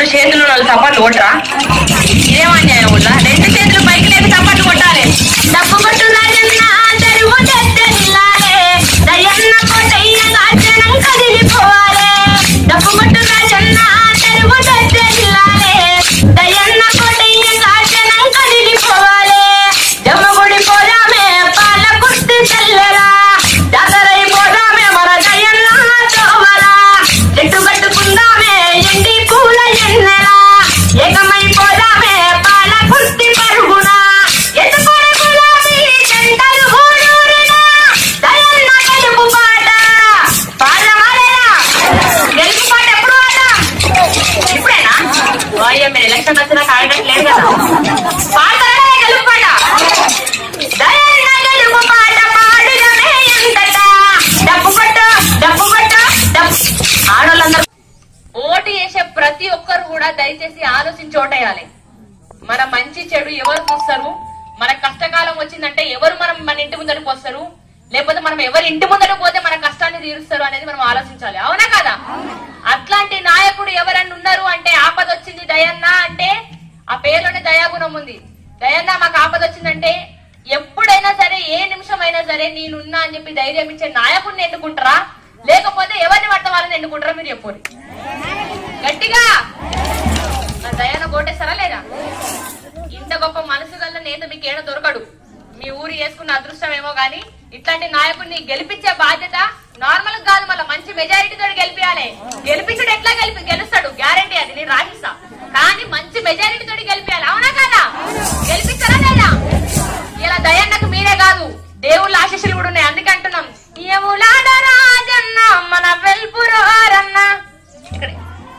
వాళ్ళు చేతులు వాళ్ళు చప్పట్లు కొట్టరా ఇదేం అన్యాయం ఊళ్ళో రెండు చేతులు పైకి లేపి చప్పట్లు కొట్టాలి డబ్బు కొట్టు రాజన్న తెరువు తెల్లే దయన్న కొట్టయ్యగా జనం కదిలిపోవాలి డబ్బు కొట్టు రాజన్న తెరువు తెల్లే దయన్న కొట్టయ్యగా జనం కదిలిపోవాలి జమ్మగుడి పోదామే పాల కుర్తి తెల్లరా జాతరై పోదామే మన దయన్న తోవలా చెట్టు కట్టుకుందామే ఎండి పూల ఎన్నెలా ఏకమై పోదామే పాల కుర్తి పరుగునా ఎత్తుకొని గులాబీ జంటలు గూడూరునా దయన్న గెలుపు పాట పాడమాలేనా గెలుపు పాట ఎప్పుడు పాడతాం ఇప్పుడేనా వాయ్య మీరు ఎలక్షన్ వచ్చినా కాగడం లేదు కదా పాడతారా గెలుపు పాట దయన్న గెలుపు పాట పాడుదమే ఎంతట డబ్బు కొట్టు డబ్బు కొట్టు డబ్బు ఆడోళ్ళందరూ ఓటు చేసే ప్రతి ఒక్కరు కూడా దయచేసి ఆలోచించి ఓటేయాలి మన మంచి చెడు ఎవరు చూస్తారు మన కష్టకాలం వచ్చిందంటే ఎవరు మనం మన ఇంటి ముందరకు వస్తారు లేకపోతే మనం ఎవరి ఇంటి ముందరకు పోతే మన కష్టాన్ని తీరుస్తారు అనేది మనం ఆలోచించాలి అవునా కదా అట్లాంటి నాయకుడు ఎవరన్నా ఉన్నారు అంటే ఆపద వచ్చింది దయన్న అంటే ఆ పేరులోనే దయాగుణం ఉంది దయన్న మాకు ఆపద వచ్చిందంటే ఎప్పుడైనా సరే ఏ నిమిషం అయినా సరే నేనున్నా అని చెప్పి ధైర్యం ఇచ్చే నాయకుడిని ఎన్నుకుంటారా లేకపోతే ఎవరిని పడతా వాళ్ళని ఎన్నుకుంటారా మీరు చెప్పండి గట్టిగా నా దయాన కోటేస్తారా లేదా ఇంత గొప్ప మనసు గల నేత మీకు ఏడ దొరకడు మీ ఊరు చేసుకున్న అదృష్టం ఏమో గానీ ఇట్లాంటి నాయకుడిని గెలిపించే బాధ్యత నార్మల్ కాదు మళ్ళీ మంచి మెజారిటీ తోటి గెలిపించాలి గెలిపించడు ఎట్లా గెలిపి గెలుస్తాడు గ్యారంటీ అది నేను రాసిస్తా కానీ మంచి మెజారిటీ తోటి గెలిపించాలి అవునా కదా గెలిపించారా లేదా ఇలా దయన్నకు మీరే కాదు దేవుళ్ళ ఆశీస్సులు కూడా ఉన్నాయి అందుకే అంటున్నాం యములాడ రాజన్న మన వెల్పురారన్న ఇక్కడే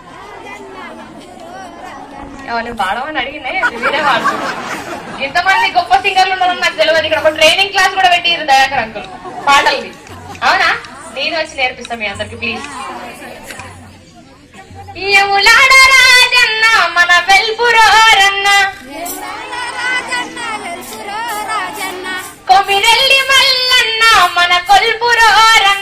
ఎవరిని పాడమని అడిగినా మీరే పాడుతున్నారు ఇంతమంది గొప్ప సింగర్లు ఉన్నారని నాకు తెలియదు ఇక్కడ ఒక ట్రైనింగ్ క్లాస్ కూడా పెట్టిరు దయాకర్ అంకుల్ పాటలది అవునా నేను వచ్చి నేర్పిస్తా మీ అందరికి ప్లీజ్ యములాడ రాజన్న మన వెల్పురారన్న కొమిరెల్లి మల్లన్న మన కొల్పురారన్న